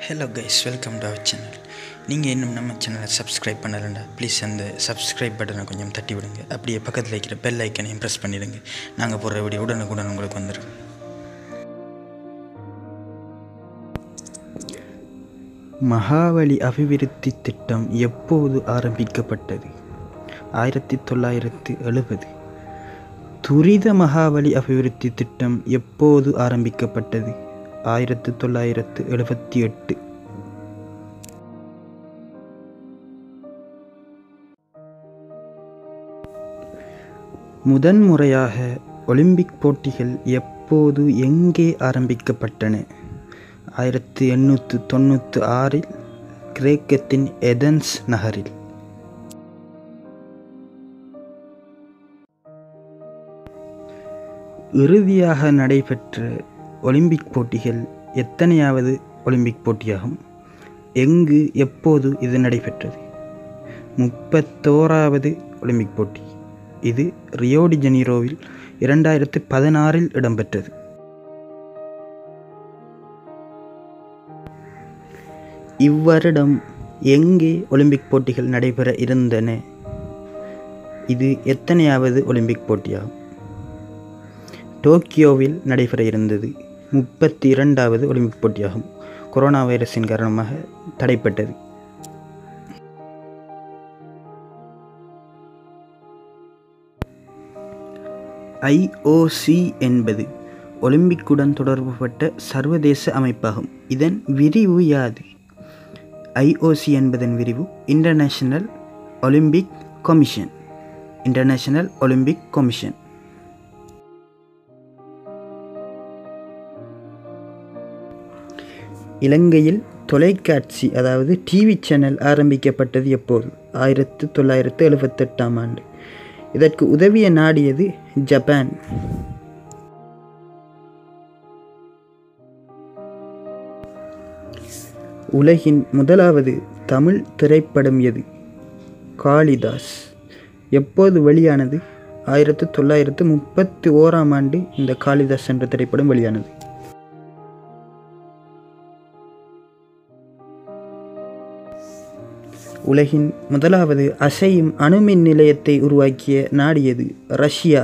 Hello guys welcome to our channel நீங்கள் இன்னும் நம்ம சேனலை சப்ஸ்கிரைப் பண்ணலைண்டா ப்ளீஸ் அந்த சப்ஸ்கிரைப் பட்டனை கொஞ்சம் தட்டி விடுங்க அப்படியே பக்கத்தில் இருக்கிற பெல் ஐக்கனையும் ப்ரெஸ் பண்ணிடுங்க நாங்கள் போடுற வீடியோ உடனுக்குடன் உங்களுக்கு வந்துடும் மகாவலி அபிவிருத்தி திட்டம் எப்போது ஆரம்பிக்கப்பட்டது ஆயிரத்தி தொள்ளாயிரத்து எழுபது துரித மகாவலி அபிவிருத்தி திட்டம் எப்போது ஆரம்பிக்கப்பட்டது ஆயிரத்து தொள்ளாயிரத்து எழுபத்தி எட்டு முதன்முறையாக ஒலிம்பிக் போட்டிகள் எப்போது எங்கே ஆரம்பிக்கப்பட்டன ஆயிரத்தி எண்ணூற்று தொண்ணூற்று ஆறில் கிரேக்கத்தின் எதன்ஸ் நகரில் இறுதியாக நடைபெற்ற ஒலிம்பிக் போட்டிகள் எத்தனையாவது ஒலிம்பிக் போட்டியாகும் எங்கு எப்போது இது நடைபெற்றது முப்பத்தோராவது ஒலிம்பிக் போட்டி இது ரியோடி ஜெனீரோவில் இரண்டாயிரத்து பதினாறில் இடம்பெற்றது இவ்வருடம் எங்கே ஒலிம்பிக் போட்டிகள் நடைபெற இருந்தன இது எத்தனையாவது ஒலிம்பிக் போட்டியாகும் டோக்கியோவில் நடைபெற இருந்தது முப்பத்தி இரண்டாவது ஒலிம்பிக் போட்டியாகும் கொரோனா வைரஸின் காரணமாக தடைப்பட்டது ஐஓசி என்பது ஒலிம்பிக்குடன் தொடர்புபட்ட சர்வதேச அமைப்பாகும் இதன் விரிவு யாது ஐஓசி என்பதன் விரிவு International Olympic Commission International Olympic Commission இலங்கையில் தொலைக்காட்சி அதாவது டிவி சேனல் ஆரம்பிக்கப்பட்டது எப்போது ஆயிரத்து தொள்ளாயிரத்து எழுபத்தெட்டாம் ஆண்டு இதற்கு உதவிய நாடியது ஜப்பான் உலகின் முதலாவது தமிழ் திரைப்படம் எது காளிதாஸ் எப்போது வெளியானது ஆயிரத்து தொள்ளாயிரத்து முப்பத்தி ஓராம் ஆண்டு இந்த காளிதாஸ் என்ற திரைப்படம் வெளியானது உலகின் முதலாவது அசையும் அணுமின் நிலையத்தை உருவாக்கிய நாடியது ரஷ்யா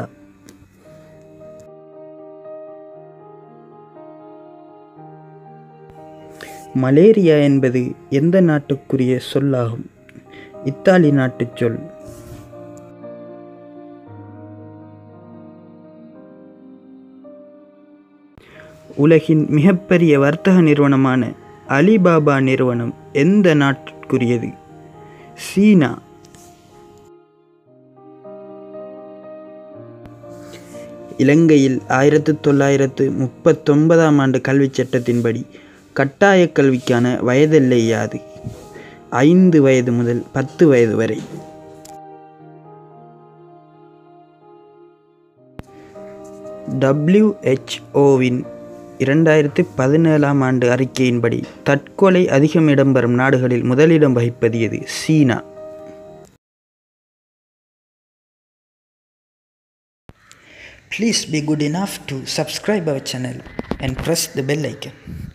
மலேரியா என்பது எந்த நாட்டுக்குரிய சொல்லாகும் இத்தாலி நாட்டுச் சொல் உலகின் மிகப்பெரிய வர்த்தக நிறுவனமான அலிபாபா நிறுவனம் எந்த நாட்டிற்குரியது சீனா இலங்கையில் ஆயிரத்து தொள்ளாயிரத்து முப்பத்தொன்பதாம் ஆண்டு கல்விச் சட்டத்தின்படி கட்டாய கல்விக்கான வயதெல்லை யாது ஐந்து வயது முதல் பத்து வயது வரை டபிள்யூஹெச்ஓவின் இரண்டாயிரத்து பதினேழாம் ஆண்டு அறிக்கையின்படி தற்கொலை அதிகம் இடம்பெறும் நாடுகளில் முதலிடம் வகிப்பது எது சீனா Please be good enough to subscribe our channel and press the bell icon.